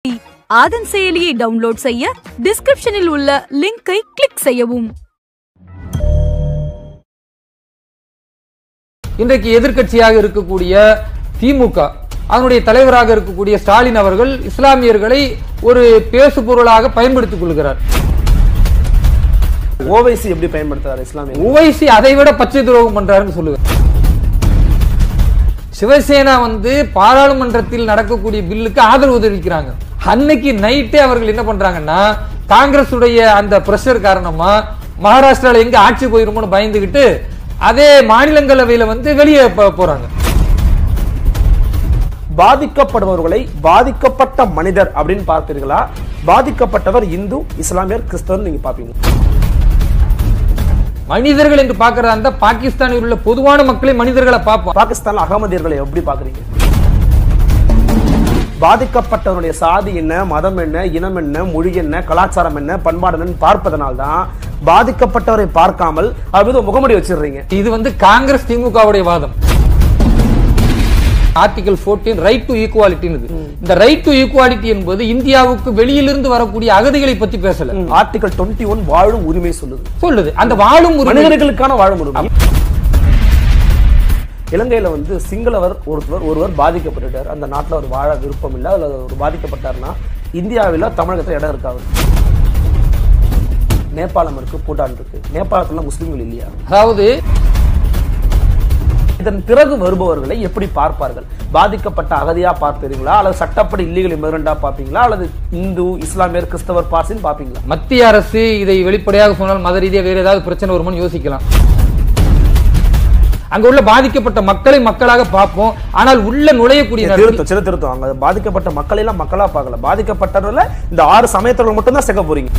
ஆதன் செயலியை டவுன்லோட் செய்ய டிஸ்கிரிப்ஷனில் உள்ள லிங்கை கிளிக் செய்யவும் இன்றைக்கு எதிர்க்கட்சியாக இருக்கக்கூடிய திமுக அதனுடைய தலைவராக இருக்கக்கூடிய ஸ்டாலின் அவர்கள் இஸ்லாமியர்களை ஒரு பேசு பொருளாக பயன்படுத்திக் கொள்கிறார் ஓவைசி எப்படி பயன்படுத்துறாரு இஸ்லாமிய உவைசி அதை விட பச்சை துரோகம் பண்றாருன்னு சொல்லுவேன் சிவசேனா வந்து பாராளுமன்றத்தில் நடக்கக்கூடிய பில்லுக்கு ஆதரவு தெரிவிக்கிறாங்க அன்னைக்கு நைட்டே அவர்கள் என்ன பண்றாங்கன்னா காங்கிரஸ் உடைய அந்த பிரஷர் காரணமா மகாராஷ்டிரால எங்க ஆட்சி போயிருமோன்னு பயந்துகிட்டு அதே மாநிலங்களவையில வந்து வெளியே போ- போறாங்க பாதிக்கப்படுபவர்களை பாதிக்கப்பட்ட மனிதர் அப்படின்னு பார்ப்பீர்களா பாதிக்கப்பட்டவர் இந்து இஸ்லாமியர் கிறிஸ்தவர் நீங்க பாப்பீங்க மனிதர்கள் என்று பார்க்கறதா இருந்தா பாகிஸ்தானில் உள்ள பொதுவான மக்களை மனிதர்களை பார்ப்போம் பாகிஸ்தான்ல அகமதியர்களை எப்படி பாக்குறீங்க பாதிக்கப்பட்டவருடைய சாதி என்ன மதம் என்ன இனம் என்ன மொழி என்ன கலாச்சாரம் என்ன பண்பாடு என்னன்னு பார்ப்பதனால்தான் பாதிக்கப்பட்டவரை பார்க்காமல் அவர் மீது முகமுடி வச்சிடுறீங்க இது வந்து காங்கிரஸ் திமுகவுடைய வாதம் ஆர்டிகல் 14 ரைட் டு ஈக்குவாலிட்டி இந்த ரைட் டு ஈக்குவாலிட்டி என்பது இந்தியாவுக்கு வெளியிலிருந்து வரக்கூடிய அகதிகளை பத்தி பேசல ஆர்டிகல் 21 ஒன் வாழும் உரிமை சொல்லுது சொல்லுது அந்த வாழும் உரிமை மனிதர்களுக்கான வாழும் உரிமை இலங்கையில வந்து சிங்களவர் ஒருத்தர் ஒருவர் பாதிக்கப்பட்டுட்டார் அந்த நாட்டுல அவர் வாழ விருப்பம் இல்லை அதுல அவர் பாதிக்கப்பட்டார்னா இந்தியாவில தமிழகத்துல இடம் இருக்காது நேபாளம் இருக்கு பூட்டான் இருக்கு நேபாளத்துல முஸ்லிம்கள் இல்லையா அதாவது இதன் பிறகு வருபவர்களை எப்படி பார்ப்பார்கள் பாதிக்கப்பட்ட அகதியா பார்ப்பீங்களா அல்லது சட்டப்படி இல்லீகல் இமிகிரண்டா பார்ப்பீங்களா அல்லது இந்து இஸ்லாமியர் கிறிஸ்தவர் பார்சின்னு பார்ப்பீங்களா மத்திய அரசு இதை வெளிப்படையாக சொன்னால் மத ரீதியாக வேற ஏதாவது பிரச்சனை வருமான்னு யோசிக்கலாம் அங்க உள்ள பாதிக்கப்பட்ட மக்களை மக்களாக பார்ப்போம் ஆனால் உள்ள நுழையக்கூடிய நபர்கள் திருத்தம் சிறு திருத்தம் அங்க பாதிக்கப்பட்ட மக்களை எல்லாம் மக்களா பார்க்கல பாதிக்கப்பட்டவர்ல இந்த ஆறு சமயத்தவர்கள் மட்டும் தான் சேர்க்க போறீங்க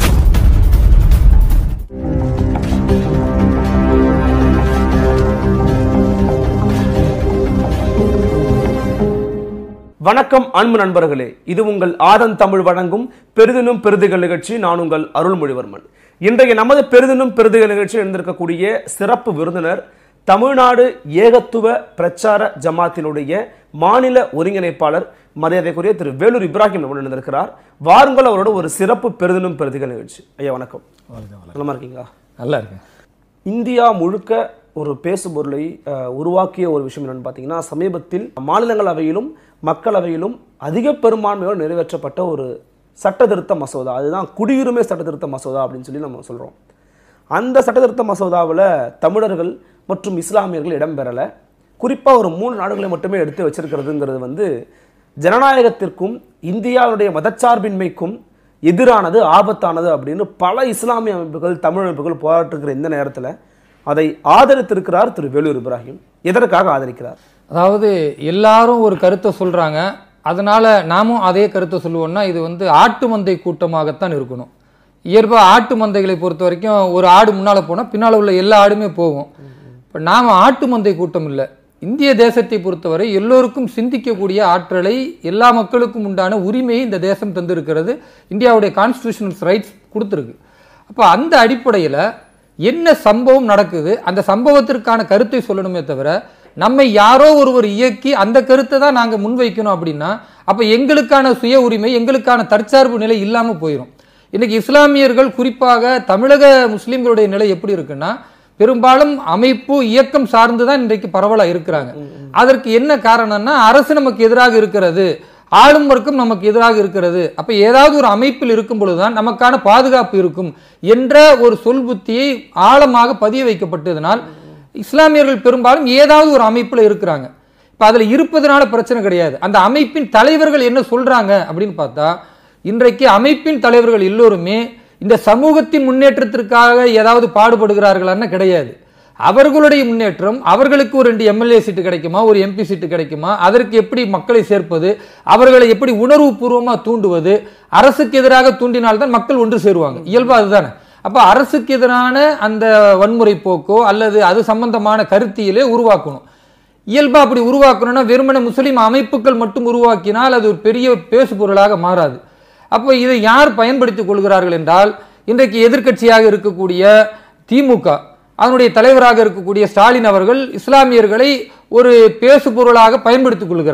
வணக்கம் அன்பு நண்பர்களே இது உங்கள் ஆதன் தமிழ் வழங்கும் பெரிதினும் பெரிதுகள் நிகழ்ச்சி நான் உங்கள் அருள்மொழிவர்மன் இன்றைய நமது பெரிதினும் பெரிதுகள் நிகழ்ச்சியில் இருந்திருக்கக்கூடிய சிறப்பு விருந்தினர் தமிழ்நாடு ஏகத்துவ பிரச்சார ஜமாத்தினுடைய மாநில ஒருங்கிணைப்பாளர் மரியாதைக்குரிய திரு வேலூர் இப்ராஹிம் நம்முடன் இருந்திருக்கிறார் வாருங்கள் அவரோட ஒரு சிறப்பு பெரிதினும் பெரிதுகள் நிகழ்ச்சி ஐயா வணக்கம் நலமா இருக்கீங்களா நல்லா இருக்கு இந்தியா முழுக்க ஒரு பேசுபொருளை அஹ், உருவாக்கிய ஒரு விஷயம் என்னன்னு பார்த்தீங்கன்னா சமீபத்தில் மாநிலங்களவையிலும் மக்களவையிலும் அதிக பெரும்பான்மையோடு நிறைவேற்றப்பட்ட ஒரு சட்ட திருத்த மசோதா அதுதான் குடியுரிமை சட்ட திருத்த மசோதா அப்படின்னு சொல்லி நம்ம சொல்கிறோம் அந்த சட்ட திருத்த மசோதாவில் தமிழர்கள் மற்றும் இஸ்லாமியர்கள் இடம்பெறலை குறிப்பாக ஒரு மூணு நாடுகளை மட்டுமே எடுத்து வச்சிருக்கிறதுங்கிறது வந்து ஜனநாயகத்திற்கும் இந்தியாவுடைய மதச்சார்பின்மைக்கும் எதிரானது ஆபத்தானது அப்படின்னு பல இஸ்லாமிய அமைப்புகள் தமிழ் அமைப்புகள் போராட்டிருக்கிற இந்த நேரத்தில் அதை ஆதரித்திருக்கிறார் திரு வேலூர் இப்ராஹிம் எதற்காக ஆதரிக்கிறார் அதாவது எல்லாரும் ஒரு கருத்தை சொல்றாங்க அதனால நாமும் அதே கருத்தை சொல்லுவோம்னா இது வந்து ஆட்டு மந்தை கூட்டமாகத்தான் இருக்கணும் இயல்பா ஆட்டு மந்தைகளை பொறுத்த வரைக்கும் ஒரு ஆடு முன்னால போனா பின்னால உள்ள எல்லா ஆடுமே போகும் இப்போ நாம ஆட்டு மந்தை கூட்டம் இல்லை இந்திய தேசத்தை பொறுத்தவரை எல்லோருக்கும் சிந்திக்கக்கூடிய ஆற்றலை எல்லா மக்களுக்கும் உண்டான உரிமையை இந்த தேசம் தந்திருக்கிறது இந்தியாவுடைய கான்ஸ்டியூஷனல் ரைட்ஸ் கொடுத்துருக்கு அப்போ அந்த அடிப்படையில் என்ன சம்பவம் நடக்குது அந்த சம்பவத்திற்கான கருத்தை சொல்லணுமே தவிர நம்மை யாரோ ஒருவர் இயக்கி அந்த கருத்தை தான் நாங்கள் முன்வைக்கணும் அப்படின்னா அப்போ எங்களுக்கான சுய உரிமை எங்களுக்கான தற்சார்பு நிலை இல்லாமல் போயிடும் இன்னைக்கு இஸ்லாமியர்கள் குறிப்பாக தமிழக முஸ்லிம்களுடைய நிலை எப்படி இருக்குன்னா பெரும்பாலும் அமைப்பு இயக்கம் சார்ந்து தான் இன்றைக்கு பரவலா இருக்கிறாங்க அதற்கு என்ன காரணம்னா அரசு நமக்கு எதிராக இருக்கிறது ஆளும் வர்க்கம் நமக்கு எதிராக இருக்கிறது அப்ப ஏதாவது ஒரு அமைப்பில் இருக்கும் பொழுதுதான் நமக்கான பாதுகாப்பு இருக்கும் என்ற ஒரு சொல் புத்தியை ஆழமாக பதிய வைக்கப்பட்டதனால் இஸ்லாமியர்கள் பெரும்பாலும் ஏதாவது ஒரு அமைப்புல இருக்கிறாங்க இப்ப அதுல இருப்பதனால பிரச்சனை கிடையாது அந்த அமைப்பின் தலைவர்கள் என்ன சொல்றாங்க அப்படின்னு பார்த்தா இன்றைக்கு அமைப்பின் தலைவர்கள் எல்லோருமே இந்த சமூகத்தின் முன்னேற்றத்திற்காக ஏதாவது பாடுபடுகிறார்களான்னு கிடையாது அவர்களுடைய முன்னேற்றம் அவர்களுக்கு ஒரு ரெண்டு எம்எல்ஏ சீட்டு கிடைக்குமா ஒரு எம்பி சீட்டு கிடைக்குமா அதற்கு எப்படி மக்களை சேர்ப்பது அவர்களை எப்படி உணர்வு பூர்வமாக தூண்டுவது அரசுக்கு எதிராக தூண்டினால்தான் மக்கள் ஒன்று சேருவாங்க இயல்பா அதுதானே அப்ப அரசுக்கு எதிரான அந்த வன்முறை போக்கோ அல்லது அது சம்பந்தமான கருத்தியலே உருவாக்கணும் இயல்பா அப்படி உருவாக்கணும்னா வெறுமனே முஸ்லிம் அமைப்புகள் மட்டும் உருவாக்கினால் அது ஒரு பெரிய பேசு பொருளாக மாறாது அப்போ இதை யார் பயன்படுத்திக் கொள்கிறார்கள் என்றால் இன்றைக்கு எதிர்க்கட்சியாக இருக்கக்கூடிய திமுக அதனுடைய தலைவராக இருக்கக்கூடிய ஸ்டாலின் அவர்கள் இஸ்லாமியர்களை ஒரு பேசு பொருளாக பயன்படுத்திக் கொள்கிறார்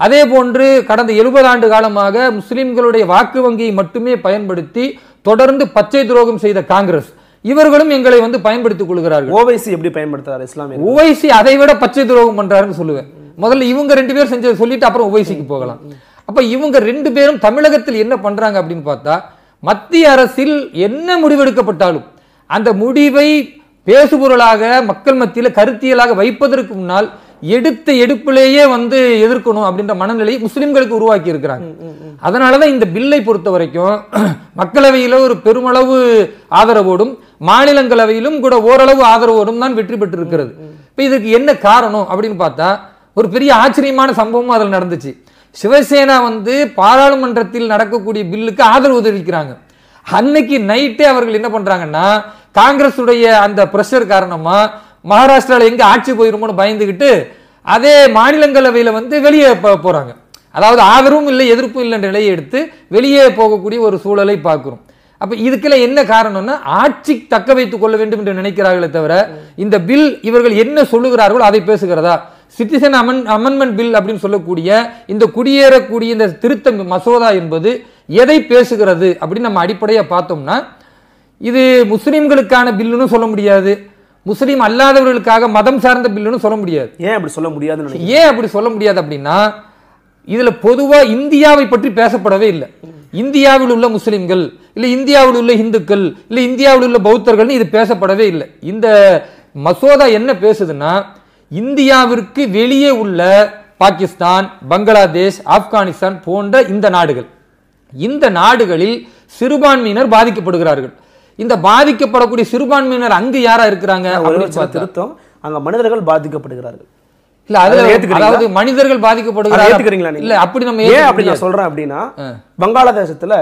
அதே போன்று கடந்த எழுபது ஆண்டு காலமாக முஸ்லிம்களுடைய வாக்கு வங்கியை மட்டுமே பயன்படுத்தி தொடர்ந்து பச்சை துரோகம் செய்த காங்கிரஸ் இவர்களும் எங்களை வந்து பயன்படுத்திக் கொள்கிறார்கள் ஓவைசி எப்படி பயன்படுத்துறாரு இஸ்லாமிய உவைசி அதை விட பச்சை துரோகம் பண்றாருன்னு சொல்லுவேன் முதல்ல இவங்க ரெண்டு பேரும் செஞ்சதை சொல்லிட்டு அப்புறம் உவைசிக்கு போகலாம் அப்ப இவங்க ரெண்டு பேரும் தமிழகத்தில் என்ன பண்றாங்க அப்படின்னு பார்த்தா மத்திய அரசில் என்ன முடிவெடுக்கப்பட்டாலும் அந்த முடிவை பேசுபொருளாக மக்கள் மத்தியில கருத்தியலாக வைப்பதற்கு முன்னால் எடுத்த எடுப்பிலேயே வந்து எதிர்க்கணும் அப்படின்ற மனநிலையை முஸ்லிம்களுக்கு உருவாக்கி இருக்கிறாங்க அதனாலதான் இந்த பில்லை பொறுத்த வரைக்கும் மக்களவையில ஒரு பெருமளவு ஆதரவோடும் மாநிலங்களவையிலும் கூட ஓரளவு ஆதரவோடும் தான் வெற்றி பெற்றிருக்கிறது இப்ப இதுக்கு என்ன காரணம் அப்படின்னு பார்த்தா ஒரு பெரிய ஆச்சரியமான சம்பவமும் அதில் நடந்துச்சு சிவசேனா வந்து பாராளுமன்றத்தில் நடக்கக்கூடிய பில்லுக்கு ஆதரவு தெரிவிக்கிறாங்க அன்னைக்கு நைட்டே அவர்கள் என்ன பண்றாங்கன்னா காங்கிரஸுடைய அந்த பிரஷர் காரணமா மகாராஷ்டிரால எங்க ஆட்சி போயிருமோன்னு பயந்துகிட்டு அதே மாநிலங்களவையில வந்து வெளியே போ- போறாங்க அதாவது ஆதரவும் இல்லை எதிர்ப்பும் இல்லை நிலையை எடுத்து வெளியே போகக்கூடிய ஒரு சூழலை பார்க்கிறோம் அப்ப இதுக்கெல்லாம் என்ன காரணம்னா ஆட்சி தக்க வைத்துக் கொள்ள வேண்டும் என்று நினைக்கிறார்களே தவிர இந்த பில் இவர்கள் என்ன சொல்லுகிறார்களோ அதை பேசுகிறதா சிட்டிசன் அமன் அமெண்ட்மெண்ட் பில் அப்படின்னு சொல்லக்கூடிய இந்த குடியேறக்கூடிய இந்த திருத்த மசோதா என்பது எதை பேசுகிறது அப்படின்னு நம்ம அடிப்படையா பார்த்தோம்னா இது முஸ்லிம்களுக்கான பில்லுன்னு சொல்ல முடியாது முஸ்லீம் அல்லாதவர்களுக்காக மதம் சார்ந்த பில்லுன்னு சொல்ல முடியாது ஏன் அப்படி சொல்ல முடியாதுன்னு நினைக்கிறீங்க ஏன் அப்படி சொல்ல முடியாது அப்படின்னா இதுல பொதுவா இந்தியாவை பற்றி பேசப்படவே இல்லை இந்தியாவில் உள்ள முஸ்லிம்கள் இல்ல இந்தியாவில் உள்ள இந்துக்கள் இல்ல இந்தியாவில் உள்ள பௌத்தர்கள் இது பேசப்படவே இல்லை இந்த மசோதா என்ன பேசுதுன்னா இந்தியாவிற்கு வெளியே உள்ள பாகிஸ்தான் பங்களாதேஷ் ஆப்கானிஸ்தான் போன்ற இந்த நாடுகள் இந்த நாடுகளில் சிறுபான்மையினர் பாதிக்கப்படுகிறார்கள் இந்த பாதிக்கப்படக்கூடிய சிறுபான்மையினர் அங்கு யாரா இருக்கிறாங்க ஒரே அப்படின்னு ஒரு சின்ன பார்த்தா திருத்தம் அங்க மனிதர்கள் பாதிக்கப்படுகிறார்கள் இல்ல அதுல அதை ஏத்துக்கிறீங்களா? அதாவது மனிதர்கள் அதை பாதிக்கப்படுகிறார்கள் ஏத்துக்கிறீங்களா நீங்க இல்ல அப்படி நம்ம ஏன் ஏத்துக்க அப்படி நான் முடியாது. சொல்றேன் அப்படின்னா வங்காளதேசத்துல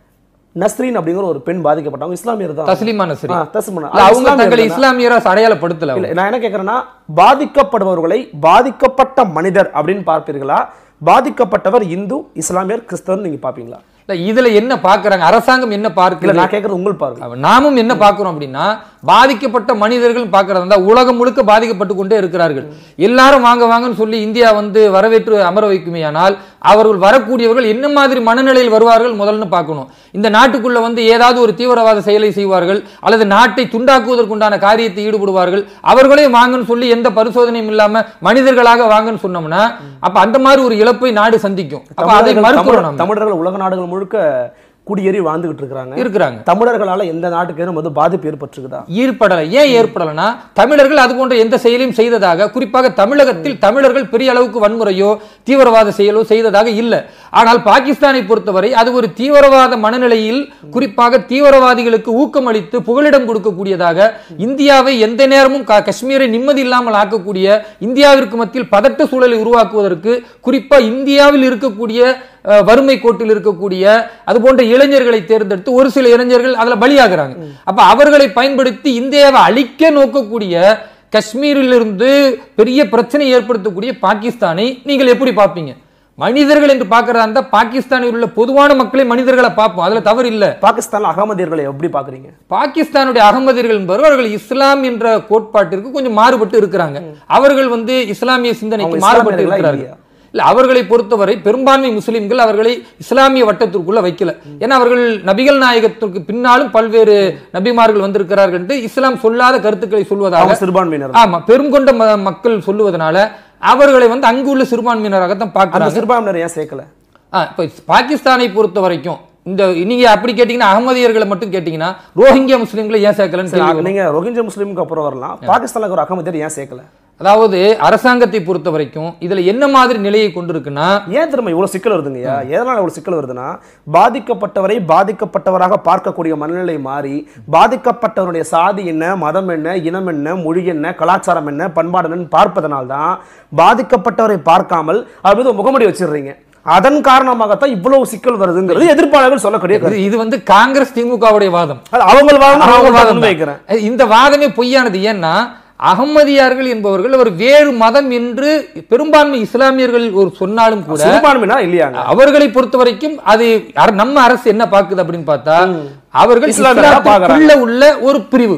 நஸ்ரீன் அப்படிங்கிற ஒரு பெண் பாதிக்கப்பட்டவங்க இஸ்லாமியர் தான் தஸ்லீமா நஸ்ரி ஆ, தஸ்லிமா. இல்ல, அவங்க இஸ்லாமியர் தங்களை தானே? இஸ்லாமியரா அடையாளப்படுத்தல அவங்க. இல்ல நான் என்ன கேக்குறேன்னா பாதிக்கப்படுபவர்களை பாதிக்கப்பட்ட மனிதர் அப்படின்னு பார்ப்பீர்களா பாதிக்கப்பட்டவர் இந்து இஸ்லாமியர் கிறிஸ்தவன் நீங்க பாப்பீங்களா இல்ல இதுல என்ன பாக்குறாங்க அரசாங்கம் என்ன இல்ல பார்க்கல நான் கேக்குறது உங்கள் பார்வை அவ- நாமும் என்ன பார்க்கிறோம் அப்படின்னா பாதிக்கப்பட்ட மனிதர்கள் பார்க்கறதா உலகம் முழுக்க பாதிக்கப்பட்டு கொண்டே இருக்கிறார்கள் எல்லாரும் வாங்க வாங்கன்னு சொல்லி இந்தியா வந்து வரவேற்று அமர வைக்குமேயானால் அவர்கள் வரக்கூடியவர்கள் என்ன மாதிரி மனநிலையில் வருவார்கள் முதல்னு பார்க்கணும் இந்த நாட்டுக்குள்ள வந்து ஏதாவது ஒரு தீவிரவாத செயலை செய்வார்கள் அல்லது நாட்டை துண்டாக்குவதற்குண்டான காரியத்தை ஈடுபடுவார்கள் அவர்களே வாங்கன்னு சொல்லி எந்த பரிசோதனையும் இல்லாம மனிதர்களாக வாங்கன்னு சொன்னோம்னா அப்ப அந்த மாதிரி ஒரு இழப்பை நாடு சந்திக்கும் அப்ப அதை தமிழர்கள் மறுக்கிறோம் தமிழ்- நம்ம தமிழர்கள் உலக நாடுகள் முழுக்க குடியேறி வாழ்ந்துகிட்டு இருக்கிறாங்க இருக்கிறாங்க தமிழர்களால எந்த நாட்டுக்கு வந்து பாதிப்பு ஏற்பட்டிருக்குதா ஈடுபடலை ஏன் ஏற்படலைன்னா தமிழர்கள் அது போன்ற எந்த செயலையும் செய்ததாக குறிப்பாக தமிழகத்தில் தமிழர்கள் பெரிய அளவுக்கு வன்முறையோ தீவிரவாத செயலோ செய்ததாக இல்லை ஆனால் பாகிஸ்தானை பொறுத்தவரை அது ஒரு தீவிரவாத மனநிலையில் குறிப்பாக தீவிரவாதிகளுக்கு ஊக்கமளித்து புகலிடம் கொடுக்கக்கூடியதாக இந்தியாவை எந்த நேரமும் கா- காஷ்மீரை நிம்மதி இல்லாமல் ஆக்கக்கூடிய இந்தியாவிற்கு மத்தியில் பதட்ட சூழலை உருவாக்குவதற்கு குறிப்பா இந்தியாவில் இருக்கக்கூடிய அஹ், வறுமை கோட்டில் இருக்கக்கூடிய அது போன்ற இளைஞர்களை தேர்ந்தெடுத்து ஒரு சில இளைஞர்கள் அதுல பலியாகிறாங்க அப்ப அவர்களை பயன்படுத்தி இந்தியாவை அழிக்க நோக்கக்கூடிய காஷ்மீரிலிருந்து பெரிய பிரச்சனை ஏற்படுத்தக்கூடிய பாகிஸ்தானை நீங்கள் எப்படி பார்ப்பீங்க மனிதர்கள் என்று பார்க்கறதா இருந்தா பாகிஸ்தானில் உள்ள பொதுவான மக்களை மனிதர்களை பார்ப்போம் அதுல தவறு இல்ல பாகிஸ்தான்ல அகமதியர்களை எப்படி பாக்குறீங்க பாகிஸ்தானுடைய அகமதியர்கள் என்பவர் அவர்கள் இஸ்லாம் என்ற கோட்பாட்டிற்கு கொஞ்சம் மாறுபட்டு இருக்கிறாங்க அவர்கள் வந்து இஸ்லாமிய சிந்தனைக்கு அவங்க மாறுபட்டு இஸ்லாமியர்களா இருக்கிறார்கள் இல்லையா? இல்ல அவர்களை பொறுத்தவரை பெரும்பான்மை முஸ்லிம்கள் அவர்களை இஸ்லாமிய வட்டத்திற்குள்ள வைக்கல ஏன்னா அவர்கள் நபிகள் நாயகத்திற்கு பின்னாலும் பல்வேறு நபிமார்கள் வந்திருக்கிறார்கள் என்று இஸ்லாம் சொல்லாத கருத்துக்களை சொல்வதாக அவங்க சிறுபான்மையினர் ஆமா பெருங்கொண்ட ம- மக்கள் சொல்லுவதனால அவர்களை வந்து அங்கு உள்ள சிறுபான்மையினராகத்தான் அந்த பார்க்கிறாங்க சிறுபான்மையினர் ஏன் சேர்க்கல ஆ, இப்ப பாகிஸ்தானை பொறுத்த வரைக்கும் இந்த நீங்க அப்படி கேட்டீங்கன்னா அகமதியர்களை மட்டும் கேட்டீங்கன்னா ரோஹிங்கியா முஸ்லிம்களை ஏன் சேர்க்கலன்னு சரி, கேள்வி வரும். நீங்க ரோஹிஞ்சா முஸ்லீமுக்கு அப்புறம் வரலாம் பாகிஸ்தான்ல ஒரு அகமதியர் ஏன் சேர்க்கல அதாவது அரசாங்கத்தை பொறுத்த வரைக்கும் இதுல என்ன மாதிரி நிலையை கொண்டிருக்குன்னா ஏன் திரும்ப இவ்வளவு சிக்கல் வருதுங்கய்யா எதனால இவ்வளவு சிக்கல் வருதுன்னா பாதிக்கப்பட்டவரை பாதிக்கப்பட்டவராக பார்க்கக்கூடிய மனநிலை மாறி பாதிக்கப்பட்டவருடைய சாதி என்ன மதம் என்ன இனம் என்ன மொழி என்ன கலாச்சாரம் என்ன பண்பாடு என்னன்னு பார்ப்பதனால்தான் பாதிக்கப்பட்டவரை பார்க்காமல் அவர் மீது முகமடி வச்சிடுறீங்க அதன் காரணமாகத்தான் இவ்வளவு சிக்கல் வருதுங்கிறது எதிர்ப்பாளர்கள் சொல்லக்கூடிய கருத்து. இது- இது வந்து காங்கிரஸ் திமுகவுடைய வாதம் அது அவங்க வாதம் அவங்க அவங்க வாதம் வாதம் தான். வைக்கிறேன் இந்த வாதமே பொய்யானது ஏன்னா அகமதியார்கள் என்பவர்கள் ஒரு வேறு மதம் என்று பெரும்பான்மை இஸ்லாமியர்கள் ஒரு சொன்னாலும் கூட சிறுபான்மைனா இல்லையாங்க அவர்களை பொறுத்த வரைக்கும் அது அர- நம்ம அரசு என்ன பாக்குது அப்படின்னு பார்த்தா அவர்கள் இஸ்லாமியரா இஸ்லாத்துக்குள்ள உள்ள ஒரு பிரிவு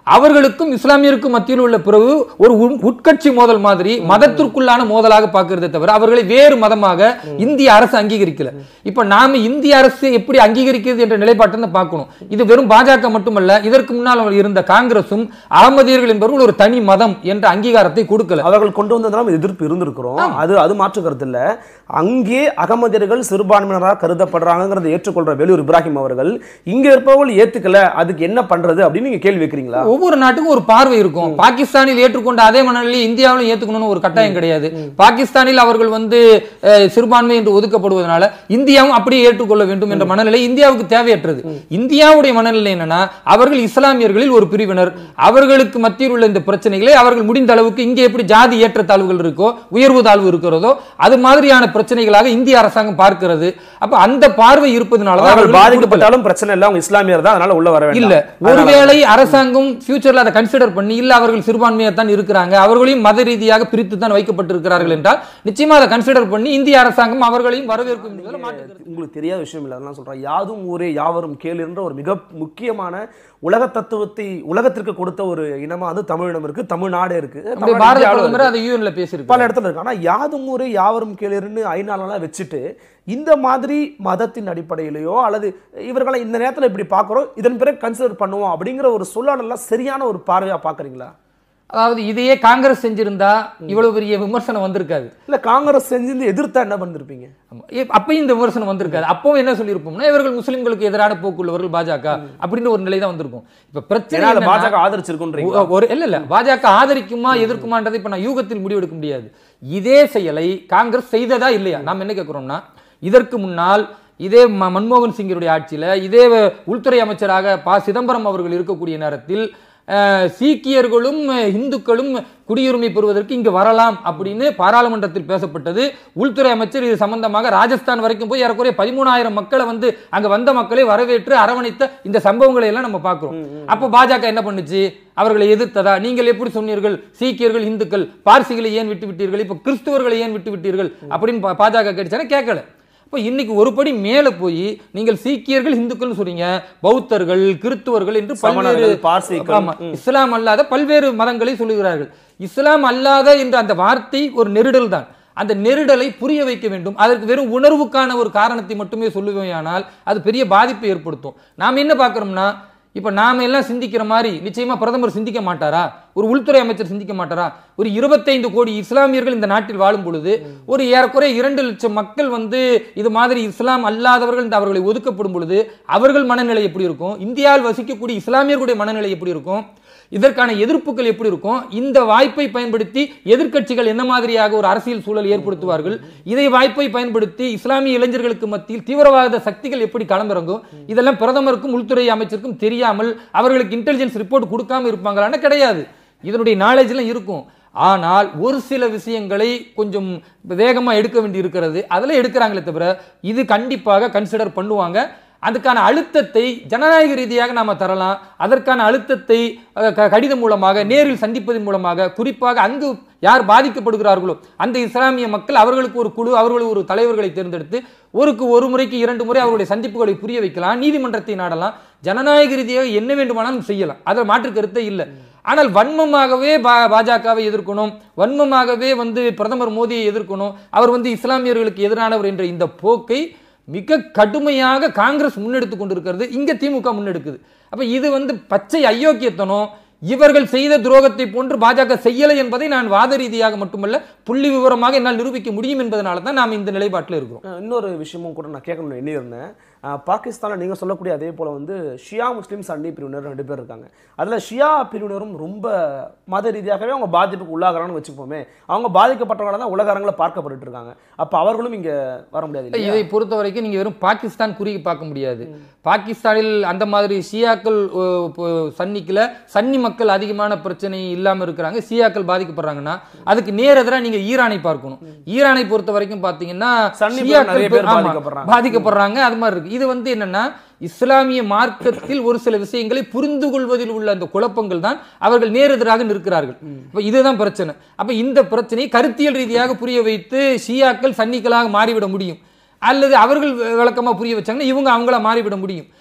அவர்களுக்கும் இஸ்லாமியருக்கும் மத்தியில் உள்ள பிறகு ஒரு உட்- உட்கட்சி மோதல் மாதிரி மதத்திற்குள்ளான மோதலாக பார்க்கிறதே தவிர அவர்களை வேறு மதமாக இந்திய அரசு அங்கீகரிக்கல இப்ப நாம இந்திய அரசு எப்படி அங்கீகரிக்கிறது என்ற நிலைப்பாட்டை தான் பார்க்கணும் இது வெறும் பாஜக மட்டுமல்ல இதற்கு முன்னால் இருந்த காங்கிரசும் அகமதியர்கள் என்பவர்கள் ஒரு தனி மதம் என்ற அங்கீகாரத்தை கொடுக்கல அவர்கள் கொண்டு வந்ததெல்லாம் எதிர்ப்பு இருந்திருக்கிறோம் அது அது மாற்று கருத்து இல்ல அங்கே அகமதியர்கள் சிறுபான்மையினராக கருதப்படுறாங்கிறத ஏற்றுக்கொள்ற வெளியூர் இப்ராஹிம் அவர்கள் இங்க இருப்பவர்கள் ஏத்துக்கல அதுக்கு என்ன பண்றது அப்படின்னு நீங்க கேள்வி வைக்கிறீங்களா ஒவ்வொரு நாட்டுக்கும் ஒரு பார்வை இருக்கும் பாகிஸ்தானில் ஏற்றுக்கொண்ட அதே மனநிலையை இந்தியாவிலும் ஏற்றுக்கணும்னு ஒரு கட்டாயம் கிடையாது பாகிஸ்தானில் அவர்கள் வந்து அஹ், சிறுபான்மை என்று ஒதுக்கப்படுவதனால இந்தியாவும் அப்படியே ஏற்றுக்கொள்ள வேண்டும் என்ற மனநிலை இந்தியாவுக்கு தேவையற்றது இந்தியாவுடைய மனநிலை என்னன்னா அவர்கள் இஸ்லாமியர்களில் ஒரு பிரிவினர் அவர்களுக்கு மத்தியில் உள்ள இந்த பிரச்சனைகளை அவர்கள் முடிந்த அளவுக்கு இங்கே எப்படி ஜாதி ஏற்றத்தாழ்வுகள் இருக்கோ உயர்வு தாழ்வு இருக்கிறதோ அது மாதிரியான பிரச்சனைகளாக இந்திய அரசாங்கம் பார்க்கிறது அப்ப அந்த பார்வை இருப்பதனால தான் அவர்கள் அவர்களுக்கு கொடுக்கல. பாதிக்கப்பட்டாலும் பிரச்சனை இல்ல அவங்க இஸ்லாமியர் தான் அதனால உள்ள வர வேண்டாம் இல்ல அதனால- ஒருவேளை அரசாங்கம் ஃபியூச்சர்ல அதை கன்சிடர் பண்ணி இல்ல அவர்கள் சிறுபான்மையா தான் இருக்கிறாங்க அவர்களையும் மத ரீதியாக பிரித்து தான் வைக்கப்பட்டிருக்கிறார்கள் என்றால் நிச்சயமா அதை கன்சிடர் பண்ணி இந்திய அரசாங்கம் அவர்களையும் வரவேற்கும் என்பதில் மாற்று கருத்து உங்களுக்கு தெரியாத விஷயம் இல்லை அதெல்லாம் சொல்றேன் யாதும் ஊரே யாவரும் கேள் என்ற ஒரு மிக முக்கியமான உலக தத்துவத்தை உலகத்திற்கு கொடுத்த ஒரு இனமா வந்து தமிழினம் இருக்கு தமிழ்நாடு இருக்கு நம்முடைய தமிழ்நாடு பாரத இந்தியாவுல பிரதமர் இருக்கு. அதை யூஎன்ல பல பேசியிருக்காங்க இடத்துல இருக்கு ஆனா யாதும் ஊரே யாவரும் கேளுன்னு ஐநாளெல்லாம் வச்சுட்டு இந்த மாதிரி மதத்தின் அடிப்படையிலையோ அல்லது இவர்களை இந்த நேரத்துல இப்படி பார்க்குறோம் இதன் பிறகு கன்சிடர் பண்ணுவோம் அப்படிங்கிற ஒரு சொல்லாடெல்லாம் சரியான ஒரு பார்வையா பாக்குறீங்களா அதாவது இதையே காங்கிரஸ் செஞ்சிருந்தா இவ்வளவு பெரிய விமர்சனம் வந்திருக்காது இல்ல காங்கிரஸ் செஞ்சு எதிர்த்தா என்ன பண்ணிருப்பீங்க ஆமா. ஏ- அப்பயும் இந்த விமர்சனம் வந்திருக்காது அப்பவும் என்ன சொல்லியிருப்போம்னா இவர்கள் முஸ்லிம்களுக்கு எதிரான போக்குள்ளவர்கள் பாஜக அப்படின்னு ஒரு நிலை தான் வந்திருக்கும் இப்ப பிரச்சனை ஏன்னா அதை என்னன்னா- பாஜக ஆதரிச்சிருக்குன்றீங்க ஒ- ஒரு இல்ல இல்ல பாஜக ஆதரிக்குமா எதிர்க்குமான்றதை இப்ப நான் யூகத்தில் முடிவெடுக்க முடியாது இதே செயலை காங்கிரஸ் செய்ததா இல்லையா நாம் என்ன கேட்கிறோம்னா இதற்கு முன்னால் இதே ம- மன்மோகன் சிங்கினுடைய ஆட்சியில இதே உள்துறை அமைச்சராக ப சிதம்பரம் அவர்கள் இருக்கக்கூடிய நேரத்தில் அஹ், சீக்கியர்களும் அஹ், இந்துக்களும் குடியுரிமை பெறுவதற்கு இங்கு வரலாம் அப்படின்னு பாராளுமன்றத்தில் பேசப்பட்டது உள்துறை அமைச்சர் இது சம்பந்தமாக ராஜஸ்தான் வரைக்கும் போய் ஏறக்குறைய பதிமூணாயிரம் மக்களை வந்து அங்க வந்த மக்களை வரவேற்று அரவணைத்த இந்த சம்பவங்களை எல்லாம் நம்ம பார்க்கிறோம் அப்போ பாஜக என்ன பண்ணுச்சு அவர்களை எதிர்த்ததா நீங்கள் எப்படி சொன்னீர்கள் சீக்கியர்கள் இந்துக்கள் பார்சிகளை ஏன் விட்டு விட்டீர்கள் இப்போ கிறிஸ்துவர்களை ஏன் விட்டு விட்டீர்கள் அப்படின்னு பா- பாஜக கேட்டுச்சானே கேட்கல இப்போ இன்னைக்கு ஒரு படி மேலே போய் நீங்கள் சீக்கியர்கள் இந்துக்கள்னு சொல்றீங்க பௌத்தர்கள் கிறிஸ்துவர்கள் என்று பல்வேறு சமணர்கள், பார்சிகள். ஆமா இஸ்லாம் அல்லாத பல்வேறு மதங்களை சொல்லுகிறார்கள் இஸ்லாம் அல்லாத என்ற அந்த வார்த்தை ஒரு நெருடல் தான் அந்த நெருடலை புரிய வைக்க வேண்டும் அதற்கு வெறும் உணர்வுக்கான ஒரு காரணத்தை மட்டுமே சொல்லுவேயானால் அது பெரிய பாதிப்பை ஏற்படுத்தும் நாம் என்ன பார்க்குறோம்னா இப்போ நாம எல்லாம் சிந்திக்கிற மாதிரி நிச்சயமா பிரதமர் சிந்திக்க மாட்டாரா ஒரு உள்துறை அமைச்சர் சிந்திக்க மாட்டாரா ஒரு இருபத்தைந்து கோடி இஸ்லாமியர்கள் இந்த நாட்டில் வாழும் பொழுது ஒரு ஏறக்குறைய இரண்டு லட்சம் மக்கள் வந்து இது மாதிரி இஸ்லாம் அல்லாதவர்கள் இந்த அவர்களை ஒதுக்கப்படும் பொழுது அவர்கள் மனநிலை எப்படி இருக்கும் இந்தியாவில் வசிக்கக்கூடிய இஸ்லாமியர்களுடைய மனநிலை எப்படி இருக்கும் இதற்கான எதிர்ப்புகள் எப்படி இருக்கும் இந்த வாய்ப்பை பயன்படுத்தி எதிர்க்கட்சிகள் என்ன மாதிரியாக ஒரு அரசியல் சூழல் ஏற்படுத்துவார்கள் இதை வாய்ப்பை பயன்படுத்தி இஸ்லாமிய இளைஞர்களுக்கு மத்தியில் தீவிரவாத சக்திகள் எப்படி களமிறங்கும் இதெல்லாம் பிரதமருக்கும் உள்துறை அமைச்சருக்கும் தெரியாமல் அவர்களுக்கு இன்டெலிஜென்ஸ் ரிப்போர்ட் கொடுக்காம இருப்பாங்களான்னு கிடையாது இதனுடைய நாலேஜ்லாம் இருக்கும் ஆனால் ஒரு சில விஷயங்களை கொஞ்சம் வேகமா எடுக்க வேண்டி இருக்கிறது அதில் எடுக்கிறாங்களே தவிர இது கண்டிப்பாக கன்சிடர் பண்ணுவாங்க அதுக்கான அழுத்தத்தை ஜனநாயக ரீதியாக நாம தரலாம் அதற்கான அழுத்தத்தை அஹ், க- கடிதம் மூலமாக நேரில் சந்திப்பதன் மூலமாக குறிப்பாக அங்கு யார் பாதிக்கப்படுகிறார்களோ அந்த இஸ்லாமிய மக்கள் அவர்களுக்கு ஒரு குழு அவர்கள் ஒரு தலைவர்களை தேர்ந்தெடுத்து ஒருக்கு ஒரு முறைக்கு இரண்டு முறை அவருடைய சந்திப்புகளை புரிய வைக்கலாம் நீதிமன்றத்தை நாடலாம் ஜனநாயக ரீதியாக என்ன வேண்டுமானாலும் செய்யலாம் அதில் மாற்று கருத்தே இல்லை ஆனால் வன்மமாகவே பா பாஜகவை எதிர்க்கணும் வன்மமாகவே வந்து பிரதமர் மோடியை எதிர்க்கணும் அவர் வந்து இஸ்லாமியர்களுக்கு எதிரானவர் என்ற இந்த போக்கை மிக கடுமையாக காங்கிரஸ் முன்னெடுத்து கொண்டிருக்கிறது இங்க திமுக முன்னெடுக்குது அப்ப இது வந்து பச்சை அயோக்கியத்தனம் இவர்கள் செய்த துரோகத்தை போன்று பாஜக செய்யலை என்பதை நான் வாத ரீதியாக மட்டுமல்ல புள்ளி விவரமாக என்னால் நிரூபிக்க முடியும் என்பதனால தான் நாம் இந்த நிலைப்பாட்டில் இருக்கிறோம் அஹ் இன்னொரு விஷயமும் கூட நான் கேட்கணும்னு எண்ணியிருந்தேன் அஹ் பாகிஸ்தான்ல நீங்க சொல்லக்கூடிய அதே போல வந்து ஷியா முஸ்லீம் சன்னி பிரிவினர் ரெண்டு பேர் இருக்காங்க அதுல ஷியா பிரிவினரும் ரொம்ப மத ரீதியாகவே அவங்க பாதிப்புக்கு உள்ளாகிறாங்கன்னு வச்சுப்போமே அவங்க பாதிக்கப்பட்டவங்கள தான் உலக அரங்கில் பார்க்கப்பட்டு இருக்காங்க அப்ப அவர்களும் இங்க வர முடியாது இல்லையா? இதை பொறுத்த வரைக்கும் நீங்க வெறும் பாகிஸ்தான் குறுகி பார்க்க முடியாது பாகிஸ்தானில் அந்த மாதிரி ஷியாக்கள் ஓ, இப்போ சன்னிக்குல சன்னி மக்கள் அதிகமான பிரச்சனை இல்லாம இருக்கிறாங்க ஷியாக்கள் பாதிக்கப்படுறாங்கன்னா அதுக்கு நேர் எதிரா நீங்க ஈரானை பார்க்கணும் ஈரானை பொறுத்த வரைக்கும் பாத்தீங்கன்னா சன்னி பேர் ஷியாக்கள் நிறைய பேர் ஆமா, பாதிக்கப்படுறாங்க. பாதிக்கப்படுறாங்க அது மாதிரி இருக்கு இது வந்து என்னன்னா இஸ்லாமிய மார்க்கத்தில் ஒரு சில விஷயங்களை புரிந்து கொள்வதில் உள்ள அந்த குழப்பங்கள் தான் அவர்கள் நேரெதிராக நிற்கிறார்கள் இப்ப இதுதான் பிரச்சனை அப்ப இந்த பிரச்சனையை கருத்தியல் ரீதியாக புரிய வைத்து ஷியாக்கள் சன்னிக்களாக மாறிவிட முடியும் அல்லது அவர்கள் வி- விளக்கமா புரிய வச்சாங்கன்னா இவங்க அவங்கள மாறிவிட முடியும்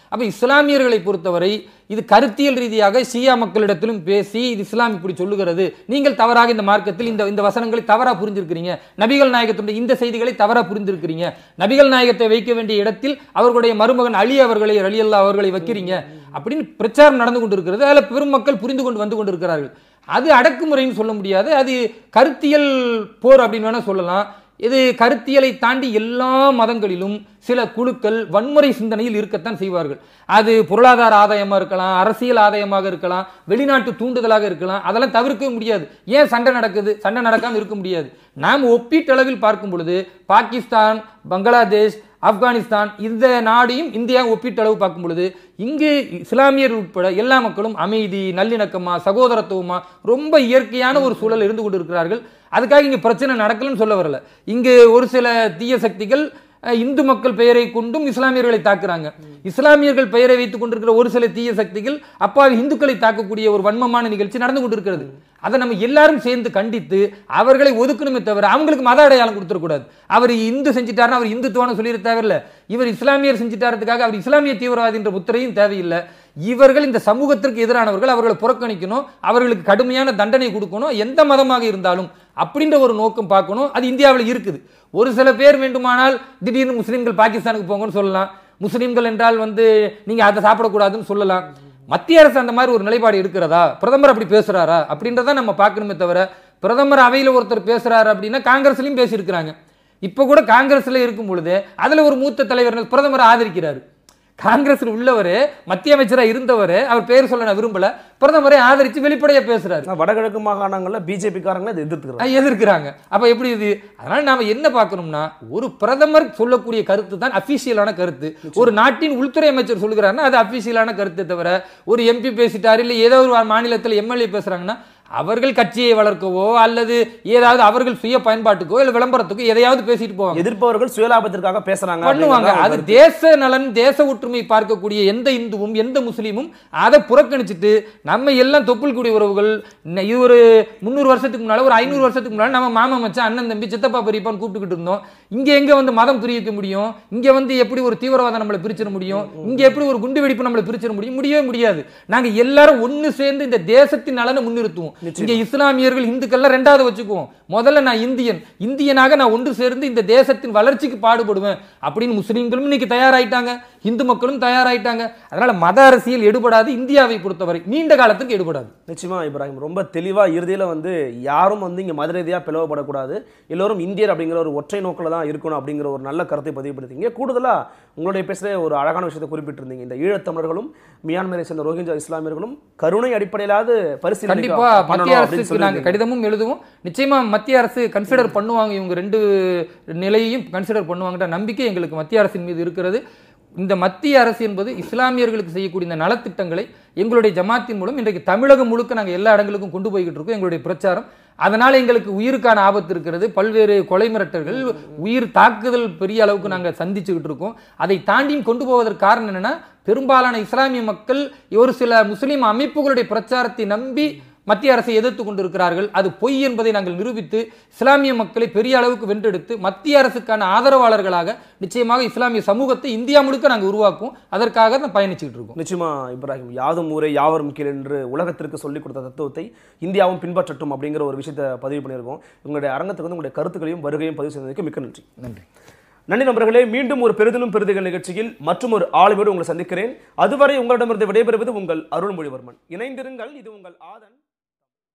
அப்ப இஸ்லாமியர்களை பொறுத்தவரை இது கருத்தியல் ரீதியாக ஷியா மக்களிடத்திலும் பேசி இது இஸ்லாம் இப்படி சொல்லுகிறது நீங்கள் தவறாக இந்த மார்க்கத்தில் இந்த இந்த வசனங்களை தவறா புரிஞ்சிருக்கிறீங்க நபிகள் நாயகத்தினுடைய இந்த செய்திகளை தவறா புரிந்திருக்கிறீங்க நபிகள் நாயகத்தை வைக்க வேண்டிய இடத்தில் அவர்களுடைய மருமகன் அலி அவர்களை அலி அல்லா அவர்களை வைக்கிறீங்க அப்படின்னு பிரச்சாரம் நடந்து கொண்டிருக்கிறது அதில் பெருமக்கள் புரிந்து கொண்டு வந்து கொண்டிருக்கிறார்கள் அது அடக்குமுறைன்னு சொல்ல முடியாது அது கருத்தியல் போர் அப்படின்னு வேணா சொல்லலாம் இது கருத்தியலை தாண்டி எல்லா மதங்களிலும் சில குழுக்கள் வன்முறை சிந்தனையில் இருக்கத்தான் செய்வார்கள் அது பொருளாதார ஆதாயமா இருக்கலாம் அரசியல் ஆதாயமாக இருக்கலாம் வெளிநாட்டு தூண்டுதலாக இருக்கலாம் அதெல்லாம் தவிர்க்கவே முடியாது ஏன் சண்டை நடக்குது சண்டை நடக்காம இருக்க முடியாது நாம் ஒப்பீட்டளவில் பார்க்கும் பொழுது பாகிஸ்தான் பங்களாதேஷ் ஆப்கானிஸ்தான் இந்த நாடையும் இந்தியா ஒப்பீட்டளவு பார்க்கும் பொழுது இங்கு இஸ்லாமியர் உட்பட எல்லா மக்களும் அமைதி நல்லிணக்கமா சகோதரத்துவமா ரொம்ப இயற்கையான ஒரு சூழல் இருந்து கொண்டிருக்கிறார்கள் அதுக்காக இங்க பிரச்சனை நடக்கலன்னு சொல்ல வரல இங்கு ஒரு சில தீய சக்திகள் அஹ், இந்து மக்கள் பெயரை கொண்டும் இஸ்லாமியர்களை தாக்குறாங்க இஸ்லாமியர்கள் பெயரை வைத்துக் கொண்டிருக்கிற ஒரு சில தீய சக்திகள் அப்பாவி இந்துக்களை தாக்கக்கூடிய ஒரு வன்மமான நிகழ்ச்சி நடந்து கொண்டிருக்கிறது அதை நம்ம எல்லாரும் சேர்ந்து கண்டித்து அவர்களை ஒதுக்கணுமே தவிர அவங்களுக்கு மத அடையாளம் கொடுத்துடக்கூடாது அவர் இந்து செஞ்சிட்டாருன்னா அவர் இந்துத்துவான சொல்லிட தேவையில்ல இவர் இஸ்லாமியர் செஞ்சிட்டாரதுக்காக அவர் இஸ்லாமிய தீவிரவாதி என்ற முத்திரையும் தேவையில்லை இவர்கள் இந்த சமூகத்திற்கு எதிரானவர்கள் அவர்களை புறக்கணிக்கணும் அவர்களுக்கு கடுமையான தண்டனை கொடுக்கணும் எந்த மதமாக இருந்தாலும் அப்படின்ற ஒரு நோக்கம் பார்க்கணும் அது இந்தியாவில் இருக்குது ஒரு சில பேர் வேண்டுமானால் திடீர்னு முஸ்லீம்கள் பாகிஸ்தானுக்கு போங்கன்னு சொல்லலாம் முஸ்லீம்கள் என்றால் வந்து நீங்க அதை சாப்பிடக்கூடாதுன்னு சொல்லலாம் மத்திய அரசு அந்த மாதிரி ஒரு நிலைப்பாடு இருக்கிறதா பிரதமர் அப்படி பேசுறாரா அப்படின்றத நம்ம பார்க்கணுமே தவிர பிரதமர் அவையில் ஒருத்தர் பேசுறாரு அப்படின்னா காங்கிரஸ்லயும் பேசியிருக்கிறாங்க இப்போ கூட காங்கிரஸ்ல இருக்கும் பொழுது அதுல ஒரு மூத்த தலைவர் பிரதமரை ஆதரிக்கிறாரு காங்கிரஸ்ல உள்ளவர் மத்திய அமைச்சரா இருந்தவர் அவர் பேர் சொல்ல நான் விரும்பல பிரதமரை ஆதரிச்சு வெளிப்படையா பேசுறாரு ஆனா, வடகிழக்கு மாகாணங்கள்ல பிஜேபி காரங்களை இதை எதிர்த்துக்கிறாங்க அஹ் எதிர்க்கிறாங்க அப்ப எப்படி இது அதனால நாம என்ன பார்க்கணும்னா ஒரு பிரதமர் சொல்லக்கூடிய கருத்து தான் அபிஷியலான கருத்து ஒரு நாட்டின் உள்துறை அமைச்சர் சொல்லுகிறாருன்னா அது அபிஷியலான கருத்தை தவிர ஒரு எம்பி பேசிட்டாரு இல்ல ஏதோ ஒரு மாநிலத்தில் எம்எல்ஏ பேசுறாங்கன்னா அவர்கள் கட்சியை வளர்க்கவோ அல்லது ஏதாவது அவர்கள் சுய பயன்பாட்டுக்கோ இல்ல விளம்பரத்துக்கோ எதையாவது பேசிட்டு போவாங்க எதிர்ப்பவர்கள் சுயலாபத்திற்காக பேசுறாங்க பண்ணுவாங்க அப்படிங்கிறது அது அவங்க தேச நலன் தேச ஒற்றுமை பார்க்கக்கூடிய எந்த இந்துவும் எந்த முஸ்லீமும் அதை புறக்கணிச்சிட்டு நம்ம எல்லாம் தொப்புள் கூடிய உறவுகள் ந- இது ஒரு முந்நூறு வருஷத்துக்கு முன்னால ஒரு ஐநூறு வருஷத்துக்கு முன்னால நம்ம மாமா மச்சான் அண்ணன் தம்பி சித்தப்பா பெரியப்பான்னு கூப்பிட்டுக்கிட்டு இருந்தோம் இங்க எங்க வந்து மதம் பிரிக்க முடியும் இங்க வந்து எப்படி ஒரு தீவிரவாதம் நம்மளை பிரிச்சிட முடியும் இங்க எப்படி ஒரு குண்டு வெடிப்பு நம்மளை பிரிச்சிட முடியும் முடியவே முடியாது நாங்க எல்லாரும் ஒண்ணு சேர்ந்து இந்த தேசத்தின் நலனை முன்னிறுத்துவோம் இங்க இஸ்லாமியர்கள் இந்துக்கள்லாம் ரெண்டாவது வச்சுக்குவோம் முதல்ல நான் இந்தியன் இந்தியனாக நான் ஒன்று சேர்ந்து இந்த தேசத்தின் வளர்ச்சிக்கு பாடுபடுவேன் அப்படின்னு முஸ்லீம்களும் இன்னைக்கு தயாராயிட்டாங்க இந்து மக்களும் தயாராயிட்டாங்க அதனால மத அரசியல் எடுபடாது இந்தியாவை பொறுத்தவரை நீண்ட காலத்துக்கு எடுபடாது நிச்சயமா இப்ராஹிம் ரொம்ப தெளிவா இறுதியில வந்து யாரும் வந்து இங்க மத ரீதியா பிளவுபடக்கூடாது எல்லோரும் இந்தியர் அப்படிங்கிற ஒரு ஒற்றை நோக்கில் தான் இருக்கணும் அப்படிங்கிற ஒரு நல்ல கருத்தை பதிவுபடுத்திங்க கூடுதலா உங்களுடைய பேசுகிற ஒரு அழகான விஷயத்தை குறிப்பிட்டிருந்தீங்க இந்த ஈழத்தமிழர்களும் மியான்மரை சேர்ந்த ரோஹிஞ்சா இஸ்லாமியர்களும் கருணை அடிப்படையிலாவது பரிசீலனை கண்டிப்பா மத்திய அரசுக்கு நாங்க கடிதமும் எழுதுவோம் நிச்சயமா மத்திய அரசு கன்சிடர் பண்ணுவாங்க இவங்க ரெண்டு நிலையையும் கன்சிடர் பண்ணுவாங்கன்ற நம்பிக்கை எங்களுக்கு மத்திய அரசின் மீது இருக்கிறது இந்த மத்திய அரசு என்பது இஸ்லாமியர்களுக்கு செய்யக்கூடிய இந்த நலத்திட்டங்களை எங்களுடைய ஜமாத்தின் மூலம் இன்றைக்கு தமிழகம் முழுக்க நாங்கள் எல்லா இடங்களுக்கும் கொண்டு போய்கிட்டு இருக்கோம் எங்களுடைய பிரச்சாரம் அதனால எங்களுக்கு உயிருக்கான ஆபத்து இருக்கிறது பல்வேறு கொலை மிரட்டல்கள் உயிர் தாக்குதல் பெரிய அளவுக்கு நாங்கள் சந்திச்சுக்கிட்டு இருக்கோம் அதை தாண்டியும் கொண்டு போவதற்கு காரணம் என்னன்னா பெரும்பாலான இஸ்லாமிய மக்கள் ஒரு சில முஸ்லீம் அமைப்புகளுடைய பிரச்சாரத்தை நம்பி மத்திய அரசை எதிர்த்து கொண்டிருக்கிறார்கள் அது பொய் என்பதை நாங்கள் நிரூபித்து இஸ்லாமிய மக்களை பெரிய அளவுக்கு வென்றெடுத்து மத்திய அரசுக்கான ஆதரவாளர்களாக நிச்சயமாக இஸ்லாமிய சமூகத்தை இந்தியா முழுக்க நாங்கள் உருவாக்குவோம் அதற்காக தான் பயணிச்சுக்கிட்டு இருக்கோம் நிச்சயமா இப்ராஹிம் யாதும் ஊரே யாவரும் கீழ் என்று உலகத்திற்கு சொல்லிக் கொடுத்த தத்துவத்தை இந்தியாவும் பின்பற்றட்டும் அப்படிங்கிற ஒரு விஷயத்தை பதிவு பண்ணியிருக்கோம் உங்களுடைய அரங்கத்துக்கு வந்து உங்களுடைய கருத்துக்களையும் வருகையும் பதிவு செய்ததற்கு மிக்க நன்றி நன்றி நன்றி நண்பர்களே மீண்டும் ஒரு பெரிதிலும் பெரிதுகள் நிகழ்ச்சியில் மற்றும் ஒரு ஆளுமையோடு உங்களை சந்திக்கிறேன் அதுவரை உங்களிடமிருந்து விடைபெறுவது உங்கள் அருள்மொழிவர்மன் இணைந்திருங்கள் இது உங்கள் ஆதன்